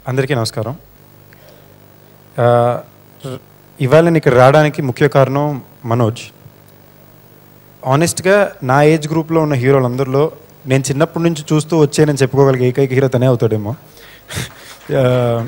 అందరికీ నమస్కారం ఆ, ర- ఇవాళ నేను ఇక్కడ రావడానికి ముఖ్య కారణం మనోజ్ ఆనెస్ట్గా నా ఏజ్ గ్రూప్లో ఉన్న హీరోలందరిలో నేను చిన్నప్పటి నుంచి చూస్తూ వచ్చే నేను చెప్పుకోగలిగే ఏకైక హీరో తనే అవుతాడేమో ఆ,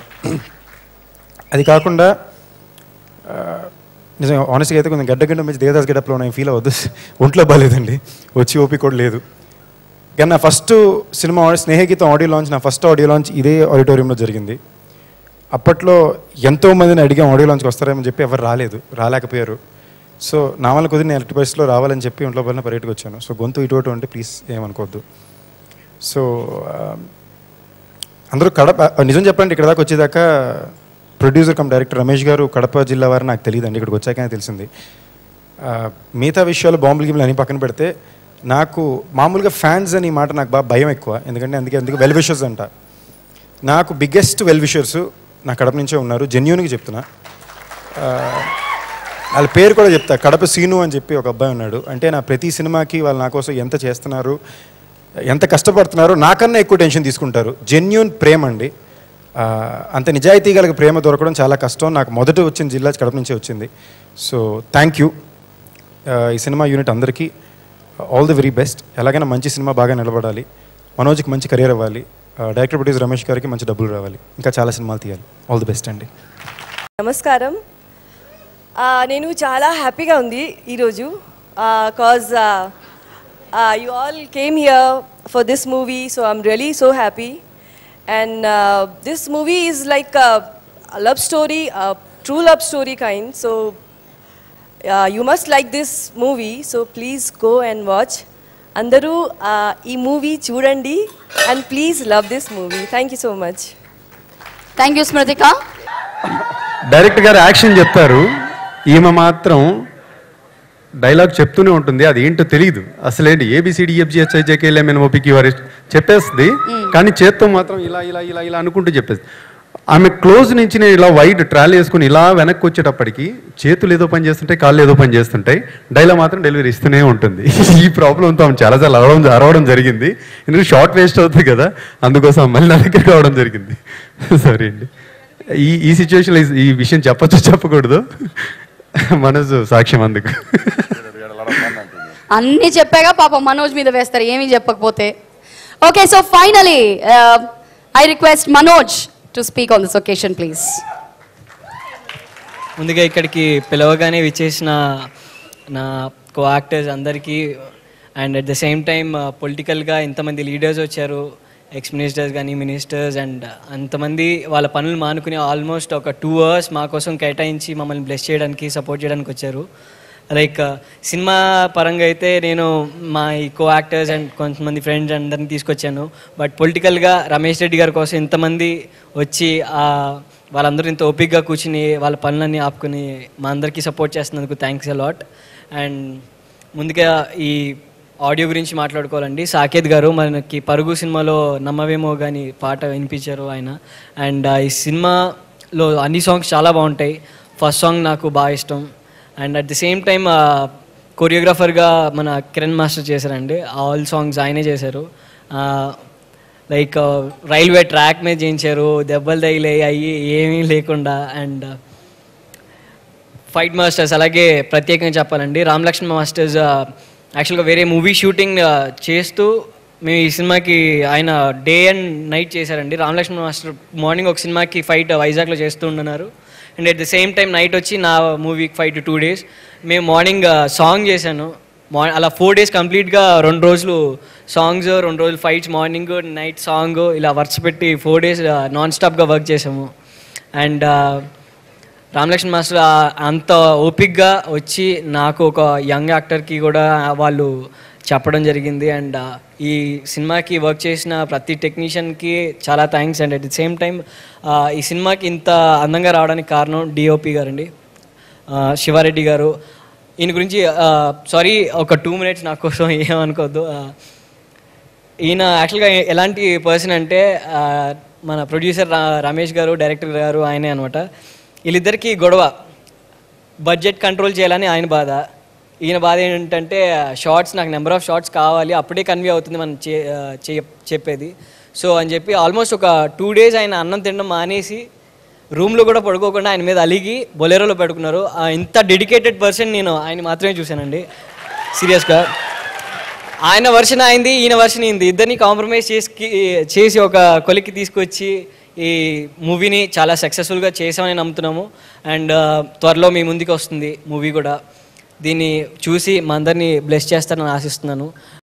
అది కాకుండా ఆ, నిజంగా ఆనెస్ట్గా అయితే కొంచెం గడ్డ గడ్డ మంచి దేవదాస్ గడపలో నేను ఫీల్ అవ్వద్దు ఒంట్లో బాగాలేదండి వచ్చి ఓపి కూడా లేదు కానీ నా ఫస్ట్ సినిమా స్నేహగీతం ఆడియో లాంచ్ నా ఫస్ట్ ఆడియో లాంచ్ ఇదే ఆడిటోరియంలో జరిగింది అప్పట్లో ఎంతో మందిని అడిగాం ఆడియో లాంచ్కి వస్తారేమని చెప్పి ఎవరు రాలేదు రాలేకపోయారు సో నా వల్ల కొద్దిగా నేను ఎలక్ట్రిక్ పరిస్థితిలో రావాలని చెప్పి ఒంట్లో పైన పర్యటకు వచ్చాను సో గొంతు ఇటు అటు అంటే ప్లీజ్ ఏమనుకోవద్దు సో ఆ, అందరూ కడప నిజం చెప్పండి ఇక్కడ దాకా వచ్చేదాకా ప్రొడ్యూసర్ కమ్ డైరెక్టర్ రమేష్ గారు కడప జిల్లా వారు నాకు తెలియదండి ఇక్కడికి వచ్చాకనే తెలిసింది ఆ, మిగతా విషయాలు బాంబులు గిమ్లు అని పక్కన పెడితే నాకు మామూలుగా ఫ్యాన్స్ అని మాట నాకు బాగా భయం ఎక్కువ ఎందుకంటే అందుకే అందుకే వెల్ విషర్స్ అంట నాకు బిగ్గెస్ట్ వెల్ విషర్స్ నా కడప నుంచే ఉన్నారు జెన్యున్గా చెప్తున్నా ఆ, వాళ్ళ పేరు కూడా చెప్తా కడప సీను అని చెప్పి ఒక అబ్బాయి ఉన్నాడు అంటే నా ప్రతి సినిమాకి వాళ్ళు నా కోసం ఎంత చేస్తున్నారు ఎంత కష్టపడుతున్నారో నాకన్నా ఎక్కువ టెన్షన్ తీసుకుంటారు జెన్యున్ ప్రేమ అండి ఆ, అంత నిజాయితీ గల ప్రేమ దొరకడం చాలా కష్టం నాకు మొదట వచ్చిన జిల్లా కడప నుంచే వచ్చింది సో థ్యాంక్ యూ ఈ సినిమా యూనిట్ అందరికీ ఆల్ ది వెరీ బెస్ట్ ఎలాగైనా మంచి సినిమా బాగా నిలబడాలి మనోజ్కి మంచి కెరీర్ అవ్వాలి డైరెక్టర్ ప్రొడ్యూసర్ రమేష్ గారికి మంచి డబ్బులు రావాలి ఇంకా చాలా సినిమాలు తీయాలి ఆల్ ది బెస్ట్ అండి నమస్కారం ఆ, నేను చాలా హ్యాపీగా ఉంది ఈరోజు cause you all came here for this movie so I'm really so happy and this movie is like love story true love story kind so you must like this movie so please go and watch అందరూ uh, ఈ మూవీ చూడండి and please love this movie thank you so much thank you Smruthika director గారు action చెప్తారు ఈమె మాత్రం dialogue చెప్తూనే ఉంటుంది అది ఏంటో తెలియదు అసలేంటి ఏబిసిడి ఎఫ్జిహెచ్ ఐజేకేఎల్ఎంఎన్ ఓపికి వారి చెప్పేస్తుంది కానీ చేత్తో మాత్రం ఇలా ఇలా ఇలా ఇలా అనుకుంటూ చెప్పేస్తుంది ఆమె క్లోజ్ నుంచి నేను ఇలా వైడ్ ట్రాల్ వేసుకుని ఇలా వెనక్కి వచ్చేటప్పటికి చేతులు ఏదో పని చేస్తుంటాయి కాళ్ళు ఏదో పని చేస్తుంటాయి డైలాగ్ మాత్రం డెలివరీ ఇస్తూనే ఉంటుంది ఈ ప్రాబ్లంతో ఆమె చాలాసార్లు అరవడం అరవడం జరిగింది ఎందుకంటే షార్ట్ వేస్ట్ అవుతుంది కదా అందుకోసం మళ్ళీ నా దగ్గరికి రావడం జరిగింది సరే అండి ఈ ఈ సిచ్యువేషన్లో ఈ విషయం చెప్పొచ్చు చెప్పకూడదు మనసు సాక్ష్యం అందుకు అన్ని చెప్పాగా పాపం మనోజ్ మీద వేస్తారు ఏమీ చెప్పకపోతే okay so finally I request Manoj to speak on this occasion please ముందుగా ఇక్కడికి పిలవగానే విచ్చేసిన నా కో యాక్టర్స్ అందరికీ and at the same time పొలిటికల్గా ఇంతమంది లీడర్స్ వచ్చారు ఎక్స్ మినిస్టర్స్ కానీ మినిస్టర్స్ అండ్ అంతమంది వాళ్ళ పనులు మానుకుని ఆల్మోస్ట్ ఒక టూ అవర్స్ మా కోసం కేటాయించి మమ్మల్ని బ్లెస్ చేయడానికి సపోర్ట్ చేయడానికి వచ్చారు లైక్ సినిమా పరంగా అయితే నేను మా ఈ కో యాక్టర్స్ అండ్ కొంతమంది ఫ్రెండ్స్ అందరిని తీసుకొచ్చాను బట్ పొలిటికల్గా రమేష్ రెడ్డి గారి కోసం ఇంతమంది వచ్చి ఆ వాళ్ళందరూ ఇంత ఓపిక్గా కూర్చుని వాళ్ళ పనులన్నీ ఆపుకుని మా అందరికీ సపోర్ట్ చేస్తున్నందుకు థ్యాంక్స్ అలాట్ అండ్ ముందుగా ఈ ఆడియో గురించి మాట్లాడుకోవాలండి సాకేత్ గారు మనకి పరుగు సినిమాలో నమ్మవేమో కానీ పాట వినిపించారు ఆయన అండ్ ఈ సినిమాలో అన్ని సాంగ్స్ చాలా బాగుంటాయి ఫస్ట్ సాంగ్ నాకు బాగా ఇష్టం and at the same time కొరియోగ్రాఫర్గా మన కిరణ్ మాస్టర్ చేశారండి ఆల్ సాంగ్స్ ఆయనే చేశారు లైక్ రైల్వే ట్రాక్ మీద చేయించారు దెబ్బలు తగిలే అయ్యి ఏమీ లేకుండా అండ్ ఫైట్ మాస్టర్స్ అలాగే ప్రత్యేకంగా చెప్పాలండి రామ్ లక్ష్మణ్ మాస్టర్స్ యాక్చువల్గా వేరే మూవీ షూటింగ్ చేస్తూ మేము ఈ సినిమాకి ఆయన డే అండ్ నైట్ చేశారండి రామ్ లక్ష్మణ్ మాస్టర్ మార్నింగ్ ఒక సినిమాకి ఫైట్ వైజాగ్లో చేస్తూ ఉన్నారు and at the same time night వచ్చి నా మూవీకి ఫైట్ టూ డేస్ మేము మార్నింగ్ సాంగ్ చేశాను మా అలా ఫోర్ డేస్ కంప్లీట్గా రెండు రోజులు సాంగ్స్ రెండు రోజులు ఫైట్స్ మార్నింగ్ నైట్ సాంగ్ ఇలా వర్క్స్ పెట్టి ఫోర్ డేస్ నాన్ స్టాప్గా వర్క్ చేసాము అండ్ రామలక్ష్మణ్ మాస్టర్ ఆ- అంత ఓపిక్గా వచ్చి నాకు ఒక యంగ్ యాక్టర్కి కూడా వాళ్ళు చెప్పడం జరిగింది అండ్ ఈ సినిమాకి వర్క్ చేసిన ప్రతి టెక్నీషియన్కి చాలా thanks and at the same time ఈ సినిమాకి ఇంత అందంగా రావడానికి కారణం డిఓపి గారండి ఆ, శివారెడ్డి గారు ఈయన గురించి సారీ ఒక టూ మినిట్స్ నా కోసం ఏమనుకోవద్దు ఆ, ఈయన యాక్చువల్గా ఎలాంటి పర్సన్ అంటే ఆ, మన ప్రొడ్యూసర్ రా- రమేష్ గారు డైరెక్టర్ గారు ఆయనే అనమాట వీళ్ళిద్దరికీ గొడవ బడ్జెట్ కంట్రోల్ చేయాలని ఆయన బాధ ఈయన బాధ ఏంటంటే షార్ట్స్ నాకు నెంబర్ ఆఫ్ షార్ట్స్ కావాలి అప్పుడే కన్వే అవుతుంది మనం చే ఆ, చే- చెప్పేది సో అని చెప్పి ఆల్మోస్ట్ ఒక టూ డేస్ ఆయన అన్నం తినడం మానేసి రూమ్లో కూడా పడుకోకుండా ఆయన మీద అలిగి బొలెరోలో పెట్టుకున్నారు ఆ ఇంత డెడికేటెడ్ పర్సన్ నేను ఆయన మాత్రమే చూశానండి సీరియస్గా ఆయన వర్షన్ అయింది ఈయన వర్షన్ అయింది ఇద్దరిని కాంప్రమైజ్ చేసి చేసి ఒక కొలికి తీసుకొచ్చి ఈ మూవీని చాలా సక్సెస్ఫుల్గా చేసామని నమ్ముతున్నాము అండ్ త్వరలో మీ ముందుకు వస్తుంది మూవీ కూడా దీన్ని చూసి మా అందరినీ బ్లెస్ చేస్తారని ఆశిస్తున్నాను